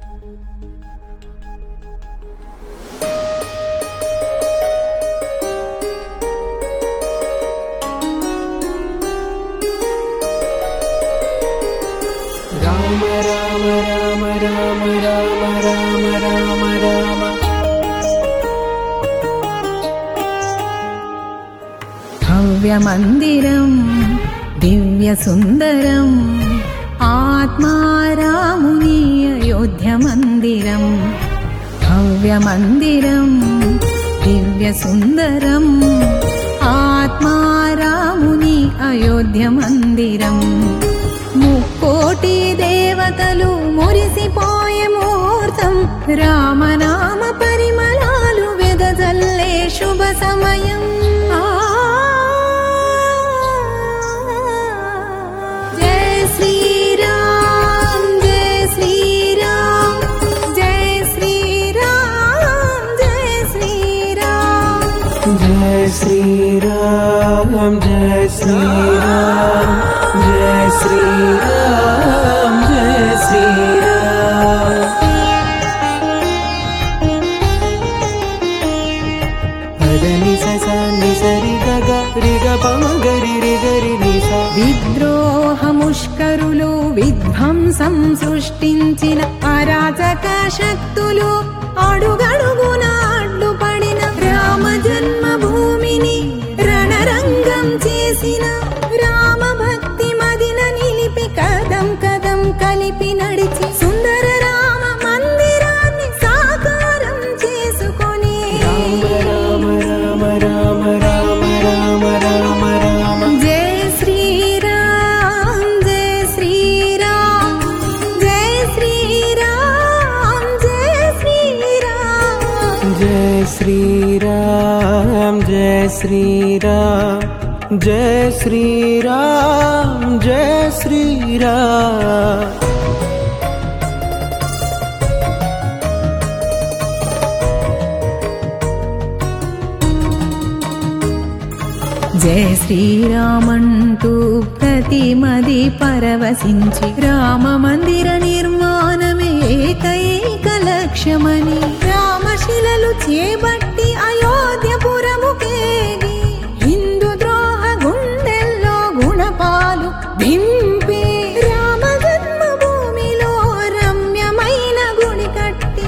రామ రామ రామ రామ రామ రామ రామ రామ భవ్యమందిరం దివ్యసుందరం ఆత్మారాముని అయోధ్యమందిరం భవ్యమందిరం దివ్యసుందరం ఆత్మారాముని అయోధ్యమందిరం ముక్కోటి దేవతలు మురిసిపోయే ముహూర్తం రామనామ పరిమళాలు వెదజల్లే శుభ సమయం ఆ జయ శ్రీరామ్ జయ శ్రీరామ్ జయ శ్రీరామ్ జయ శ్రీరామ్ జయ శ్రీరామ్ జయ శ్రీరామ్ జయ శ్రీరామ్ జయ శ్రీరామ్ పదని సస నిసరి గగ రిగ పమ గరి రిగరి నిస విద్రోహముష్కరులు విధ్వంసం సృష్టించిన అరాచక శక్తులు అడుగడుగున అడ్డుపడిన రామ జన్మభూమిని రణరంగం చేసిన రామ భక్తి మదిన నిలిపి కదం కదం కలిపి నడిచి సుందర రామ మందిరాన్ని సాకారం చేసుకొని రామ రామ రామ రామ రామ రామ రామ జయ శ్రీరామ్ జయ శ్రీరామ్ జయ శ్రీరామ్ జయ శ్రీరామ్ జయ శ్రీరామ్ జయ శ్రీరామ్ జయ శ్రీరామ్ జయ శ్రీరామ్ జయ శ్రీరామంటూ ప్రతిమది పరవశించి రామ మందిర నిర్మాణమే ఏకైక లక్ష్యమని రామశిలలు చేపట్టి అయోధ్యపురము కేగి హిందూ ద్రోహ గుండెల్లో గుణపాలు దింపి రామ జన్మభూమిలో రమ్యమైన గుడి కట్టి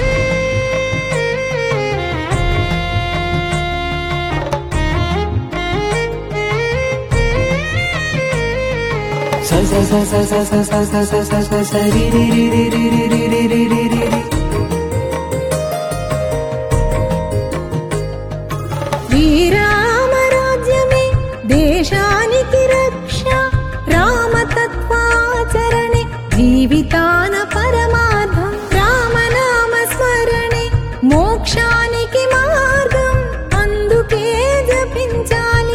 స స స స స స స స స స స స రి రి రి రి రి రి రి రి రి రి రి శ్రీరామ రాజ్యమే దేశానికి రక్ష రామతత్వాచరణే జీవితాన పరమార్థం రామనామ స్మరణే మోక్షానికి మార్గం అందుకే జపించాలి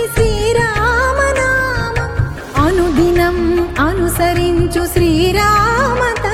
శ్రీరామనామం అనుదినం అనుసరించు శ్రీరామ